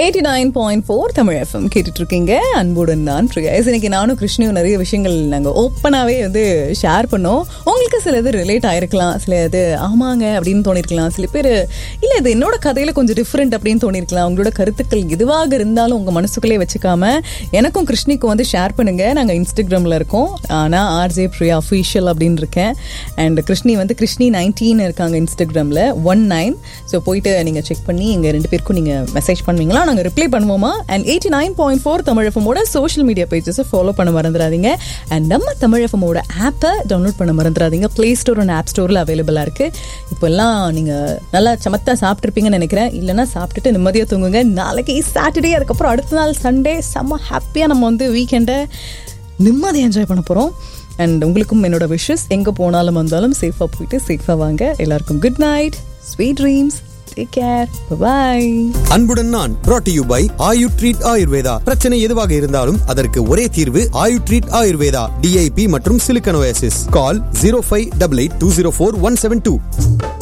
eighty nine point four Tamil FM கேட்டுட்டு இருக்கீங்க அன்புடன் நான் பிரியாஸ் இன்னைக்கு நானும் கிருஷ்ணியும் நிறைய விஷயங்கள் நாங்கள் ஓப்பனாகவே வந்து ஷேர் பண்ணோம் உங்களுக்கு சில இது ரிலேட் ஆயிருக்கலாம் சில இது ஆமாங்க அப்படின்னு தோணிருக்கலாம் சில பேர் இல்லை இது என்னோட கதையில கொஞ்சம் டிஃப்ரெண்ட் அப்படின்னு தோணிருக்கலாம் உங்களோட கருத்துக்கள் எதுவாக இருந்தாலும் உங்கள் மனசுக்குள்ளே வச்சுக்காம எனக்கும் கிருஷ்ணிக்கும் வந்து ஷேர் பண்ணுங்க நாங்கள் இன்ஸ்டாகிராமில் இருக்கோம் நான் ஆர்ஜே பிரியா அஃபீஷியல் அப்படின்னு இருக்கேன் அண்ட் கிருஷ்ணி வந்து கிருஷ்ணி நைன்டீன் இருக்காங்க இன்ஸ்டாகிராமில் ஒன் நைன் ஸோ போயிட்டு நீங்கள் செக் பண்ணி எங்கள் ரெண்டு பேருக்கும் நீங்கள் மெசேஜ் பண்ணுவீங்களா நாங்கள் ரிப்ளை பண்ணுவோமா and eighty nine point four Tamil எஃப்எமோட சோஷியல் மீடியா பேஜஸை ஃபாலோ பண்ண மறந்துடாதீங்க அண்ட் நம்ம தமிழ் எஃப்எமோட ஆப்பை டவுன்லோட் பண்ண மறந்துடாதீங்க ப்ளே ஸ்டோர் அண்ட் ஆப் ஸ்டோரில் அவைலபிளாக இருக்குது இப்போல்லாம் நீங்கள் நல்லா சமத்தா சாப்பிட்ருப்பீங்கன்னு நினைக்கிறேன் இல்லைன்னா சாப்பிட்டுட்டு நிம்மதியாக தூங்குங்க நாளைக்கு சாட்டர்டே அதுக்கப்புறம் அடுத்த நாள் சண்டே செம்ம ஹாப்பியாக நம்ம வந்து வீக்கெண்டை நிம்மதியாக என்ஜாய் பண்ண போகிறோம் அண்ட் உங்களுக்கும் என்னோட விஷஸ் எங்கே போனாலும் வந்தாலும் சேஃபாக போயிட்டு சேஃபாக வாங்க எல்லாருக்கும் good night sweet dreams take care bye அன்புடன் நான் brought to you by Ayu treat Ayurveda பிரச்சனை எதுவாக இருந்தாலும் அதற்கு ஒரே தீர்வு ஆயு ட்ரீட் ஆயுர்வேதா டிஐபி மற்றும் சிலிக்கனோசிஸ் call zero five double eight two zero four one seven two